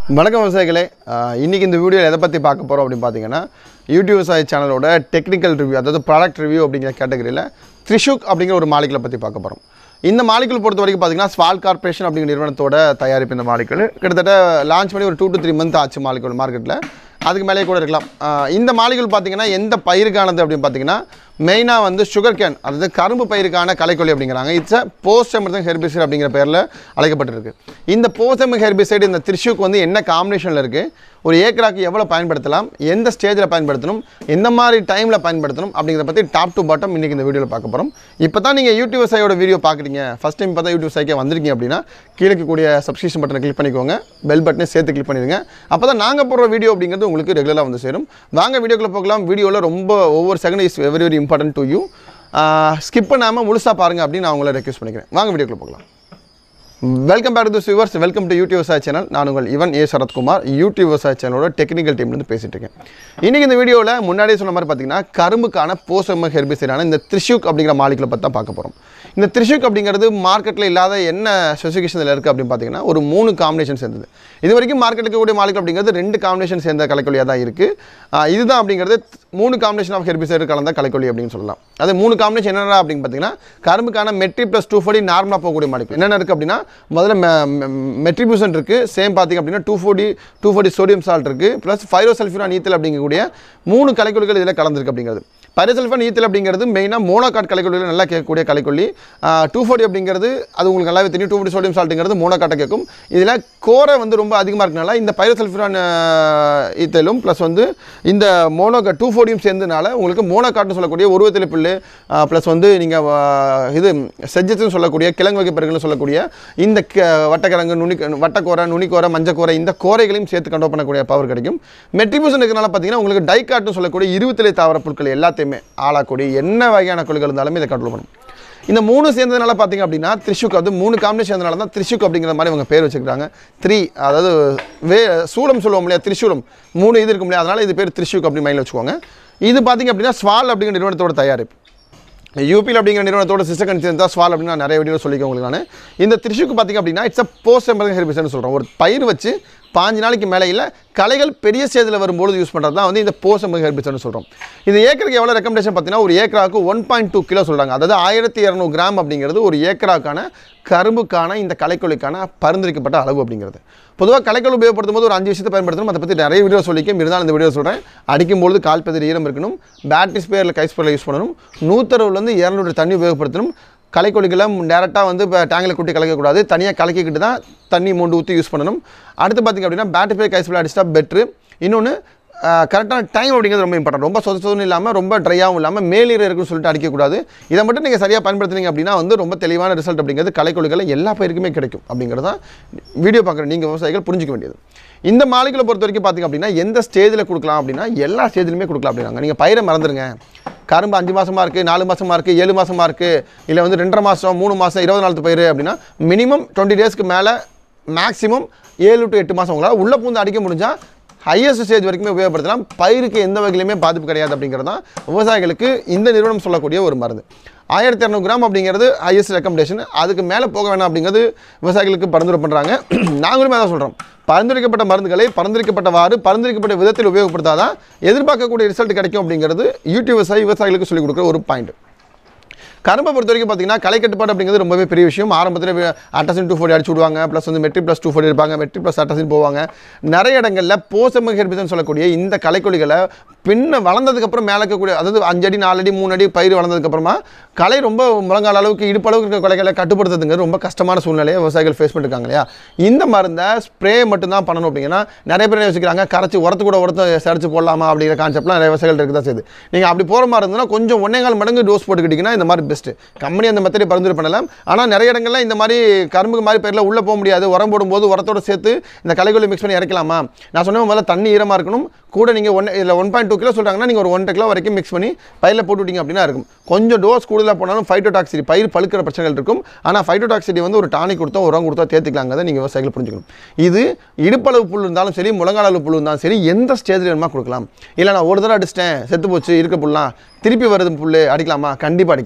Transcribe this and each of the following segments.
வணக்கம் விவசாயிகளே ஆஹ் இன்னைக்கு இந்த வீடியோவில் எதை பற்றி பார்க்க போகிறோம் அப்படின்னு பார்த்தீங்கன்னா யூடியூப் விவசாய சேனலோட டெக்னிக்கல் ரிவ்யூ அதாவது ப்ராடக்ட் ரிவ்யூ அப்படிங்கிற கேட்டகரியில் த்ரிஷுக் அப்படிங்கிற ஒரு மாலிகளை பற்றி பார்க்க போகிறோம் இந்த மாலிகள் பொறுத்த வரைக்கும் பார்த்தீங்கன்னா ஸ்வால் கார்ப்பரேஷன் அப்படிங்கிற நிறுவனத்தோட தயாரிப்பு இந்த மாலிகள் கிட்டத்தட்ட லான்ச் பண்ணி ஒரு டூ டு த்ரீ மந்த் ஆச்சு மாலிகள் மார்க்கெட்டில் அதுக்கு மேலேயே கூட இருக்கலாம் ஆஹ் இந்த மாலிகள் பார்த்தீங்கன்னா எந்த பயிருக்கானது அப்படின்னு பார்த்தீங்கன்னா மெயினாக வந்து சுகர் கேன் அதாவது கரும்பு பயிருக்கான களைக்கொல்லி அப்படிங்கிறாங்க it's a post emergent herbicide அப்படிங்கிற பேரில் அழைக்கப்பட்டிருக்கு இந்த போஸ்ட் எமர் ஹெர்பிசைடு இந்த த்ரிஷுக்கு வந்து என்ன காம்பினேஷனில் இருக்குது ஒரு ஏக்கராக்கு எவ்வளோ பயன்படுத்தலாம் எந்த ஸ்டேஜில் பயன்படுத்தணும் எந்த மாதிரி டைமில் பயன்படுத்தணும் அப்படிங்கிறத பற்றி டாப் டு பாட்டம் இன்றைக்கி இந்த வீடியோவில் பார்க்க போகிறோம் இப்போ தான் நீங்கள் யூடியூப் சையோட வீடியோ பார்க்குறீங்க ஃபஸ்ட் டைம் இப்போ தான் யூடியூப் சைக்கே வந்திருக்கீங்க அப்படின்னா கீழே இருக்கக்கூடிய சப்ஸ்கிரிப்ஷன் பட்டனை கிளிக் பண்ணிக்கோங்க பெல் பட்டனை சேர்த்து கிளிக் பண்ணிடுங்க அப்போ தான் நாங்கள் போடுற வீடியோ அப்படிங்கிறது உங்களுக்கு ரெகுலராக வந்து சேரும் வாங்க வீடியோக்குள்ளே போகலாம் வீடியோவில் ரொம்ப ஒவ்வொரு second is very very important to you skip பண்ணாமல் முழுசாக பாருங்கள் அப்படின்னு நான் உங்களை ரெக்வஸ்ட் பண்ணிக்கிறேன் வாங்க வீடியோக்குள்ளே போகலாம் welcome back to viewers welcome to YouTube விவசாய சேனல் நான் உங்கள் இவன் ஏ சரத்குமார் யூடியூப் விவசாய சேனலோட டெக்னிக்கல் டீம்லேருந்து பேசிட்டு இருக்கேன் இன்றைக்கி இந்த வீடியோவில் முன்னாடியே சொன்ன மாதிரி பார்த்தீங்கன்னா கரும்புக்கான போசம ஹெர்பிசைடான இந்த த்ரிஷுக் அப்படிங்கிற மாலிகளை பற்றி தான் பார்க்க போகிறோம் இந்த த்ரிஷுக் அப்படிங்கிறது மார்க்கெட்டில் இல்லாத என்ன ஸ்பெசிஃபிகேஷனில் இருக்குது அப்படின்னு பார்த்தீங்கன்னா ஒரு மூணு காம்பினேஷன் சேர்ந்தது இது வரைக்கும் மார்க்கெட்டுக்கு இருக்கக்கூடிய மாலிகள் அப்படிங்கிறது ரெண்டு காம்பினேஷன் சேர்ந்த கலைக்கொல்லியாக தான் இருக்குது இதுதான் அப்படிங்கிறது மூணு காம்பினேஷன் ஆஃப் ஹெர்பிசைடு கலந்த கலைக்கொல்லி அப்படின்னு சொல்லலாம் அது மூணு காம்பினேஷன் என்னென்ன அப்படின்னு பார்த்தீங்கன்னா கரும்புக்கான மெட்ரி ப்ளஸ் டூ ஃபோர்டி நார்மலாக போகக்கூடிய மாலிகள் என்னென்ன இருக்குது அப்படின்னா முதல்ல மெட்ரிபியூசன் இருக்குது சேம் பார்த்திங்க அப்படின்னா two forty two forty sodium salt இருக்குது ப்ளஸ் ஃபைரோசல்ஃபியூரா நீத்தல் அப்படிங்கக்கூடிய மூணு கலைக்கொல்லிகள் இதில் கலந்துருக்கு அப்படிங்கிறது பைரோசல்ஃபா நீத்தல் அப்படிங்கிறது மெயினாக மோனோகாட் கலைக்கொல்லியில் நல்லா கேட்கக்கூடிய கலைக்கொல்லி டூ ஃபோர்டி அப்படிங்கிறது அது உங்களுக்கு நல்லாவே தெரியும் டூ ஃபோர்டி சோடியம் சால்ட்டுங்கிறது மோனோகாட்டை கேட்கும் இதில் கோரை வந்து ரொம்ப அதிகமாக இருக்கனால இந்த பைரோசல்ஃபியூரான் ஈத்தலும் ப்ளஸ் வந்து இந்த மோனோகா டூ ஃபோர்டியும் சேர்ந்தனால உங்களுக்கு மோனோகாட்னு சொல்லக்கூடிய உருவத்தில் புல்லு ப்ளஸ் வந்து நீங்கள் இது செஜத்துன்னு சொல்லக்கூடிய கிழங்கு வகை பயிர்கள்னு சொல்லக்கூடிய இந்த க- வட்டக்கிழங்கு நுனி வட்டக்கோரை நுனிக்கோரை மஞ்சக்கோரை இந்த கோரைகளையும் சேர்த்து கண்ட்ரோல் பண்ணக்கூடிய பவர் கிடைக்கும் மெட்ரிபியூசன் இருக்கிறனால பார்த்தீங்கன்னா உங்களுக்கு டைகாட்னு சொல்லக்கூடிய இருபத்திலே தாவர பொருட்கள் எல்லாத்தையுமே ஆளாக்கூடிய என்ன வகையான கொள்கைகள் இருந்தாலுமே இதை கண்ட்ரோல் பண்ணும் இந்த மூணு சேர்ந்ததுனால பார்த்தீங்க அப்படின்னா த்ரிஷுக் வந்து மூணு காம்பினேஷன் சேர்ந்தனால தான் த்ரிஷுக் அப்படிங்கிற மாதிரி இவங்க பேர் வச்சுக்கிறாங்க த்ரீ அதாவது வே சூலம் சொல்லுவோம் இல்லையா திரிசூலம் மூணு இது இருக்கும் இல்லையா அதனால் இது பேர் த்ரிஷுக் அப்படி மைண்டில் வச்சுக்கோங்க இது பார்த்தீங்க அப்படின்னா ஸ்வால் அப்படிங்கிற நிறுவனத்தோட தயாரிப்பு யூபியில் அப்படிங்கிற நிறுவனத்தோட சிஸ்டர் கன்சர்ன் தான் ஸ்வால் அப்படின்னு நான் நிறைய வீடியோ சொல்லிக்கேன் உங்களுக்கு நான் இந்த திருஷுக்கு பார்த்தீங்க அப்படின்னா இட்ஸ் அ போஸ்ட் எம்பர்கன் ஹெர்பிசைட்னு சொல்கிறோம் ஒரு பயிர் வச்சு பாஞ்சு நாளைக்கு மேலே இல்லை களைகள் பெரிய ஸ்டேஜில் வரும்போது யூஸ் பண்ணுறது தான் வந்து இந்த போஸ்ட் எம்பர்கன் ஹெர்பிசைட்னு சொல்கிறோம் இது ஏக்கருக்கு எவ்வளோ ரெக்கமெண்டேஷன் பார்த்தீங்கன்னா ஒரு ஏக்கராவுக்கு ஒன் பாயிண்ட் டூ கிலோ சொல்கிறாங்க அதாவது ஆயிரத்தி இரநூறு கிராம் அப்படிங்கிறது ஒரு ஏக்கராக்கான கரும்புக்கான இந்த களைக்கொல்லிக்கான பரிந்துரைக்கப்பட்ட அளவு அப்படிங்கிறது பொதுவாக களைக்கொல்லி உபயோகப்படுத்தும் போது ஒரு அஞ்சு விஷயத்தை பயன்படுத்தணும் அதை பற்றி நிறைய வீடியோ சொல்லிக்கும் இருந்தாலும் இந்த வீடியோ சொல்கிறேன் அடிக்கும்பொழுது கால் பெதிர் ஈரம் இருக்கணும் பேட்டரி ஸ்பேரில் கை ஸ்பேரில் யூஸ் பண்ணணும் நூற்றறுபதுலேருந்து இரநூறு தண்ணி உபயோகப்படுத்தணும் களைக்கொல்லிகளை டேரெக்டாக வந்து இப்போ டேங்கில் கூட்டி கலக்கக்கூடாது தனியாக கலக்கிக்கிட்டு தான் தண்ணி மூண்டு ஊற்றி யூஸ் பண்ணணும் அடுத்து பார்த்திங்க அப்படின்னா பேட்டரி ஸ்பேர் கை ஸ்பேரில் அடிச்சிட்டா பெட்ரு இன்னொன்று கரெக்டான டைம் அப்படிங்கிறது ரொம்ப இம்பார்ட்டன்ட் ரொம்ப சொத சொதுன்னு இல்லாமல் ரொம்ப ட்ரையாகவும் இல்லாமல் மேலீர இருக்குன்னு சொல்லிட்டு அடிக்கக்கூடாது இதை மட்டும் நீங்கள் சரியாக பயன்படுத்துனீங்க அப்படின்னா வந்து ரொம்ப தெளிவான ரிசல்ட் அப்படிங்கிறது களைக்கொல்லிகளை எல்லா பயிருக்குமே கிடைக்கும் அப்படிங்கிறது தான் வீடியோ பார்க்குற நீங்கள் விவசாயிகள் புரிஞ்சிக்க வேண்டியது இந்த மாளிகளை பொறுத்த வரைக்கும் பார்த்திங்க அப்படின்னா எந்த ஸ்டேஜில் கொடுக்கலாம் அப்படின்னா எல்லா ஸ்டேஜ்லையுமே கொடுக்கலாம் அப்படின்னாங்க நீங்கள் பயிரை மறந்துடுங்க கரும்பு அஞ்சு மாசமா இருக்குது நாலு மாசமா இருக்குது ஏழு மாசமா இருக்குது இல்லை வந்து ரெண்டரை மாதம் மூணு மாதம் இருபது நாலு பயிர் அப்படின்னா மினிமம் டுவெண்ட்டி டேஸ்க்கு மேலே மேக்ஸிமம் ஏழு டு எட்டு மாதம் உங்களால் உள்ளே பூந்து அடிக்க முடிஞ்சால் ஹையஸ்ட் ஸ்டேஜ் வரைக்குமே உபயோகப்படுத்தலாம் பயிருக்கு எந்த வகையிலுமே பாதிப்பு கிடையாது அப்படிங்கிறது தான் விவசாயிகளுக்கு இந்த நிறுவனம் சொல்லக்கூடிய ஒரு மருந்து ஆயிரத்தி இரநூறு கிராம் அப்படிங்கிறது ஹையஸ்ட் ரெக்கமெண்டேஷன் அதுக்கு மேலே போக வேணாம் அப்படிங்கிறது விவசாயிகளுக்கு பரிந்துரை பண்ணுறாங்க நாங்களுமே அதான் சொல்கிறோம் பரிந்துரைக்கப்பட்ட மருந்துகளை பரிந்துரைக்கப்பட்டவாறு பரிந்துரைக்கப்பட்ட விதத்தில் உபயோகப்படுத்தாதான் எதிர்பார்க்கக்கூடிய ரிசல்ட் கிடைக்கும் அப்படிங்கிறது யூடியூப் விவசாயி விவசாயிகளுக்கு சொல்லிக் கொடுக்குற ஒரு பாயிண்ட் கரும்பை பொறுத்த வரைக்கும் பார்த்தீங்கன்னா களை கட்டுப்பாடு அப்படிங்கிறது ரொம்பவே பெரிய விஷயம் ஆரம்பத்தில் அட்டசின் டூ ஃபோர்டி அடிச்சு விடுவாங்க ப்ளஸ் வந்து மெட்ரிக் ப்ளஸ் டூ ஃபோர்டி இருப்பாங்க மெட்ரிக் ப்ளஸ் அட்டசின் போவாங்க நிறைய இடங்களில் போசம ஹெர்பிசன் சொல்லக்கூடிய இந்த களைக்கொல்லிகளை பின்ன வளர்ந்ததுக்கப்புறம் மேலே இருக்கக்கூடிய அதாவது அஞ்சு அடி நாலு அடி மூணு அடி பயிர் வளர்ந்ததுக்கப்புறமா களை ரொம்ப முழங்கால அளவுக்கு இடுப்பு அளவுக்கு இருக்க கொலைகளை கட்டுப்படுத்துறதுங்கிறது ரொம்ப கஷ்டமான சூழ்நிலையை விவசாயிகள் ஃபேஸ் பண்ணிருக்காங்க இல்லையா இந்த மருந்தை ஸ்ப்ரே மட்டும்தான் பண்ணணும் அப்படிங்கன்னா நிறைய பேர் என்ன யோசிக்கிறாங்க கரைச்சி உரத்து கூட உரத்தை சரிச்சு போடலாமா அப்படிங்கிற கான்செப்ட்லாம் நிறைய விவசாயிகள் இருக்குது தான் செய்யுது நீங்கள் அப்படி போகிற மாதிரி இருந்ததுன்னா கொஞ்சம் ஒன்னே கால் மடங்கு டோஸ் போட்டுக்கிட்டிங்கன்னா இந்த மாதிரி பெஸ்ட்டு கம்பெனி அந்த மெத்தடை பரிந்துரை பண்ணலாம் ஆனால் நிறைய இடங்கள்ல இந்த மாதிரி கரும்பு மாதிரி பேரில் உள்ளே போக முடியாது உரம் போடும்போது உரத்தோட சேர்த்து இந்த களைக்கொல்லி மிக்ஸ் பண்ணி இறக்கலாமா நான் சொன்ன முதல்ல தண்ணி ஈரமாக இருக்கணும் கூட நீங்கள் ஒன் இதில் ஒன் பாயிண்ட் டூ கிலோ சொல்கிறாங்கன்னா நீங்கள் ஒரு ஒன்றரை கிலோ வரைக்கும் மிக்ஸ் பண்ணி பயிரில் போட்டு விட்டீங்க அப்படின்னா இருக்கும் கொஞ்சம் டோஸ் கூடுதலாக போனாலும் ஃபைட்டோடாக்சிடி பயிர் பழுக்கிற பிரச்சனைகள் இருக்கும் ஆனால் ஃபைட்டோடாக்சிடி வந்து ஒரு டானிக் கொடுத்தா உரம் கொடுத்தா தேர்த்திக்கலாங்கிறத நீங்கள் விவசாயிகள் புரிஞ்சுக்கணும் இது இடுப்பளவு புல் இருந்தாலும் சரி முழங்கால் அளவு புல் இருந்தாலும் சரி எந்த ஸ்டேஜில் வேணுமா கொடுக்கலாம் இல்லை நான் ஒரு தடவை அடிச்சிட்டேன் செத்து போச்சு இருக்க புல்லாம் திருப்பி வருது புல் அடிக்கலாமா கண்டிப்பாக அடிக்கலாம்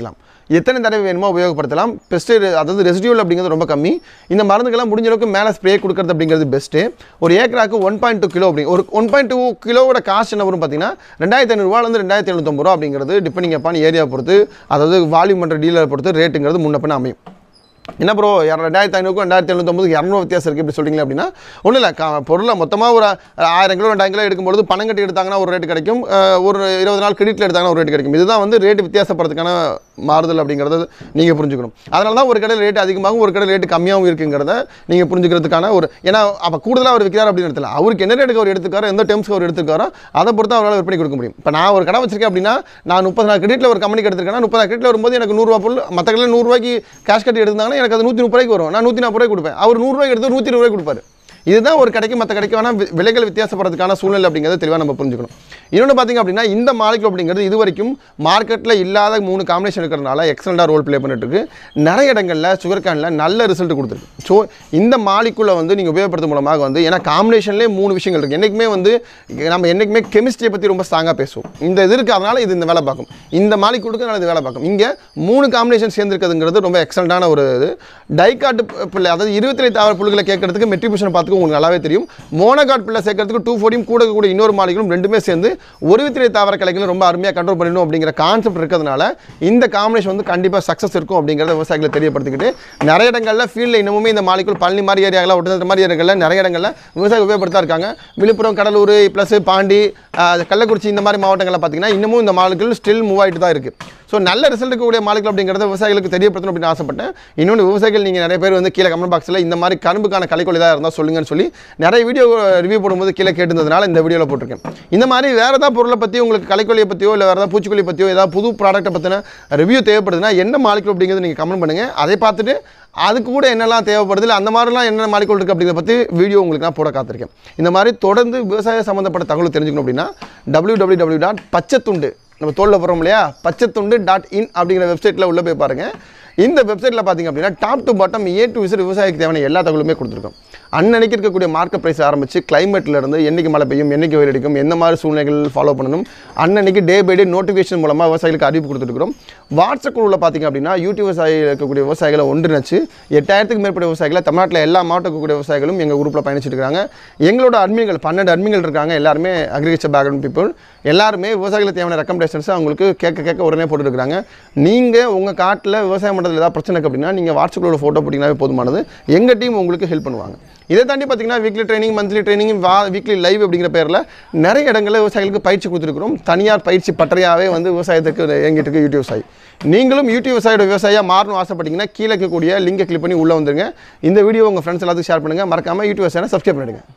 எத்தனை தடவை வேணுமோ உபயோகப்படுத்தலாம் பெஸ்ட் அதாவது ரெசிடியூல் அப்படிங்கிறது ரொம்ப கம்மி இந்த மருந்துக்கெல்லாம் முடிஞ்ச அளவுக்கு மேலே ஸ்ப்ரே கொடுக்கறது அப்படிங்கிறது பெஸ்ட்டு ஒரு ஏக்கராக்கு ஒன் பாயிண்ட் டூ கிலோ அப்படி ஒரு ஒன் பாயிண்ட் டூ கிலோவோட காஸ்ட் என்ன வரும் பார்த்தீங்கன்னா ரெண்டாயிரத்தி ஐநூறுரூவாலேருந்து ரெண்டாயிரத்தி எழுநூத்தம்பது ரூபா அப்படிங்கிறது டிபெண்டிங் அப்பான் ஏரியா பொறுத்து அதாவது வால்யூம் பண்ணுற டீலர் பொறுத்து ரேட்டுங்கிறது முன்ன பின்ன அமையும் என்ன ப்ரோ ரெண்டாயிரத்தி ஐநூறுக்கும் ரெண்டாயிரத்தி எழுநூத்தொம்பது இரநூறு வித்தியாசம் இருக்குது இப்படி சொல்றீங்க அப்படின்னா ஒன்றும் இல்லை கா பொருளை மொத்தமாக ஒரு ஆயிரம் கிலோ ரெண்டாயிரம் கிலோ எடுக்கும்போது பணம் கட்டி எடுத்தாங்கன்னா ஒரு ரேட் கிடைக்கும் அஹ், ஒரு இருபது நாள் கிரெடிட்டில் எடுத்தாங்கன்னா ஒரு ரேட் கிடைக்கும் இதுதான் வந்து ரேட் வித்தியாசப்படுறதுக்கான மாறுதல் அப்படிங்கிறத நீங்கள் புரிஞ்சுக்கணும் அதனால தான் ஒரு கடையில் ரேட் அதிகமாகவும் ஒரு கடையில் ரேட் கம்மியாகவும் இருக்குங்கிறத நீங்கள் புரிஞ்சுக்கிறதுக்கான ஒரு ஏன்னா அப்போ கூடுதலாக அவர் விற்கிறார் அப்படின்னு இடத்துல அவருக்கு என்ன ரேட்டுக்கு அவர் எடுத்துக்காரோ எந்த டேர்ம்ஸ்க்கு அவர் எடுத்துக்காரோ அதை பொறுத்து அவரால் விற்பனை கொடுக்க முடியும் இப்போ நான் ஒரு கடை வச்சிருக்கேன் அப்படின்னா நான் முப்பது நாள் கிரெடிட்டில் ஒரு கம்பெனிக்கு எடுத்திருக்கேன்னா முப்பது நாள் கிரெடிட்டில் வரும்போது எனக்கு நூறுரூவா பொருள் மற்ற கடையில் நூறுரூவாய்க்கு கேஷ் கட்டி எடுத்தாங்கன்னா எனக்கு அது நூற்றி முப்பது ரூபாய்க்கு வரும் நான் நூற்றி நாற்பது ரூபாய் கொடுப்பேன் அவர் நூறுரூவாய்க்கு எடுத்து நூற்றி இருபது ரூபாய் கொடுப்பாரு இதுதான் ஒரு கடைக்கு மற்ற கடைக்கு வேணால் வி- விலைகள் வித்தியாசப்படுறதுக்கான சூழ்நிலை அப்படிங்கிறத தெளிவாக நம்ம புரிஞ்சுக்கணும் இன்னொன்று பார்த்தீங்க அப்படின்னா இந்த மாலிகுல் அப்படிங்கிறது இது வரைக்கும் மார்க்கெட்டில் இல்லாத மூணு காம்பினேஷன் இருக்கிறனால எக்ஸலண்டாக ரோல் ப்ளே பண்ணிட்டு இருக்கு நிறைய இடங்களில் சுகர் கேனில் நல்ல ரிசல்ட் கொடுத்துருக்கு ஸோ இந்த மாலிக்குள்ளே வந்து நீங்கள் உபயோகப்படுத்தும் மூலமாக வந்து ஏன்னா காம்பினேஷன்லேயே மூணு விஷயங்கள் இருக்குது என்றைக்குமே வந்து நம்ம என்றைக்குமே கெமிஸ்ட்ரியை பற்றி ரொம்ப ஸ்ட்ராங்காக பேசுவோம் இந்த இது இருக்குது அதனால் இது இந்த வேலை பார்க்கும் இந்த மாலிக்குளுக்கு அதனால இது வேலை பார்க்கும் இங்கே மூணு காம்பினேஷன் சேர்ந்துருக்குதுங்கிறது ரொம்ப எக்ஸலண்டான ஒரு இது டைகாட் பிள்ளை அதாவது இருபத்தி தாவர புழுகளை கேட்கறதுக்கு மெட்ரிபியூஷன் பார்த்துக்கு உங்களுக்கு நல்லாவே தெரியும் மோனோகாட் பிள்ளை சேர்க்கறதுக்கு டூ ஃபோர்டியும் கூட கூட இன்னொரு மாலிகளும் ரெண்டுமே சேர்ந்து ஒரு வித்திரை தாவர கலைகளும் ரொம்ப அருமையாக கண்ட்ரோல் பண்ணணும் அப்படிங்கிற கான்செப்ட் இருக்கிறதுனால இந்த காம்பினேஷன் வந்து கண்டிப்பாக சக்ஸஸ் இருக்கும் அப்படிங்கிறத விவசாயிகளை தெரியப்படுத்திக்கிட்டு நிறைய இடங்களில் ஃபீல்டில் இன்னமுமே இந்த மாலிகுல் பழனி மாதிரி ஏரியாவில் ஒட்டுந்த மாதிரி ஏரியாகளில் நிறைய இடங்களில் விவசாயம் உபயோகப்படுத்தா இருக்காங்க விழுப்புரம் கடலூர் ப்ளஸ் பாண்டி ஆஹ், கள்ளக்குறிச்சி இந்த மாதிரி மாவட்டங்களில் பார்த்தீங்கன்னா இன்னமும் இந்த மாலிகுல் ஸ்டில் மூவ் ஆகிட்டு தான் இருக்குது ஸோ நல்ல ரிசல்ட் இருக்கக்கூடிய மாலிகுல் அப்படிங்கிறத விவசாயிகளுக்கு தெரியப்படுத்தணும் அப்படின்னு ஆசைப்பட்டேன் இன்னொன்று விவசாயிகள் நீங்கள் நிறைய பேர் வந்து கீழே கமெண்ட் பாக்ஸில் இந்த மாதிரி கரும்புக்கான கலைக்கொழி ஏதாவது இருந்தால் சொல்லுங்கன்னு சொல்லி நிறைய வீடியோ ரிவ்யூ போடும்போது கீழே கேட்டிருந்ததுனால இந்த வீடியோவில் போட்டிருக்கேன் இந்த மாதிரி வேறு ஏதாவது பொருளை பற்றி உங்களுக்கு கலைக்கொல்லியை பற்றியோ இல்லை வேறு ஏதாவது பூச்சிக்கொல்லி பற்றியோ ஏதாவது புது ப்ராடக்ட்டை பற்றின ரிவ்யூ தேவைப்படுதுன்னா என்ன மாலிகுல் அப்படிங்கிறது நீங்கள் கமெண்ட் பண்ணுங்கள் அதை பார்த்துட்டு அதுக்கு கூட என்னெல்லாம் தேவைப்படுது இல்லை அந்த மாதிரிலாம் என்ன மாலிகுல் இருக்குது அப்படிங்கிறத பற்றி வீடியோ உங்களுக்கு நான் போட காத்திருக்கேன் இந்த மாதிரி தொடர்ந்து விவசாய சம்மந்தப்பட்ட தகவல் தெரிஞ்சுக்கணும் அப்படின்னா டபிள்யூ டபிள்யூ டபிள்யூ டாட் பச்சைத்துண்டு நம்ம தோலில் போகிறோம் இல்லையா பச்சைத்துண்டு டாட் இன் அப்படிங்கிற வெப்சைட்டில் உள்ளே போய் பாருங்கள் இந்த வெப்சைட்டில் பார்த்தீங்க அப்படின்னா top to bottom A to visit விவசாயிக்கு தேவையான எல்லா தகவலுமே கொடுத்துருக்கோம் அன்னன்னைக்கு இருக்கக்கூடிய மார்க்கெட் ப்ரைஸ் ஆரம்பிச்சு climate ல இருந்து என்னைக்கு மழை பெய்யும் என்னைக்கு வெயில் அடிக்கும் எந்த மாதிரி சூழ்நிலைகள் ஃபாலோ பண்ணணும் அன்னன்னைக்கு டே பை டே நோட்டிஃபிகேஷன் மூலமாக விவசாயிகளுக்கு அறிவிப்பு கொடுத்துருக்கிறோம் வாட்ஸ்அப் குழுவில் பார்த்தீங்க அப்படின்னா யூடியூப் விவசாயிகள் இருக்கக்கூடிய விவசாயிகளை ஒன்றிணைச்சு எட்டாயிரத்துக்கு மேற்பட்ட விவசாயிகளை தமிழ்நாட்டில் எல்லா மாவட்ட இருக்கக்கூடிய விவசாயிகளும் எங்கள் குரூப்பில் பயணிச்சுட்டு இருக்காங்க எங்களோட அட்மின்கள் பன்னெண்டு அட்மின்கள் இருக்காங்க எல்லாருமே அக்ரிகல்ச்சர் பேக்ரவுண்ட் பீப்புள் எல்லாருமே விவசாயிகளுக்கு தேவையான ரெக்கமெண்டேஷன்ஸை அவங்களுக்கு கேட்க கேட்க உடனே போட்டுருக்காங்க நீங்கள் உங்கள் காட்டில் விவசாயம் பண்ணுறதுல ஏதாவது பிரச்சனை இருக்கு அப்படின்னா நீங்கள் வாட்ஸ்அப்பில் ஃபோட்டோ போட்டிங்கனாவே போதுமானது எங்கள் டீம் உங்களுக்கு ஹெல்ப் பண்ணுவாங்க இதை தாண்டி பார்த்தீங்கன்னா வீக்லி ட்ரைனிங் மந்த்லி ட்ரைனிங் வா வீக்லி லைவ் அப்படிங்கிற பேரில் நிறைய இடங்களில் விவசாயிகளுக்கு பயிற்சி கொடுத்துருக்கிறோம் தனியார் பயிற்சி பட்டறையாகவே வந்து விவசாயத்துக்கு இயங்கிட்டு இருக்கு யூடியூப் விவசாயி நீங்களும் யூடியூப் விவசாயியோட விவசாயியாக மாறணும் ஆசைப்பட்டீங்கன்னா கீழே இருக்கக்கூடிய லிங்கை கிளிக் பண்ணி உள்ளே வந்துருங்க இந்த வீடியோ உங்கள் ஃப்ரெண்ட்ஸ் எல்லாத்துக்கும் ஷேர் பண்ணுங்கள் மறக்காமல் யூடியூப் விவசாயம் சப்ஸ்கிரைப் பண்ணிடுங்க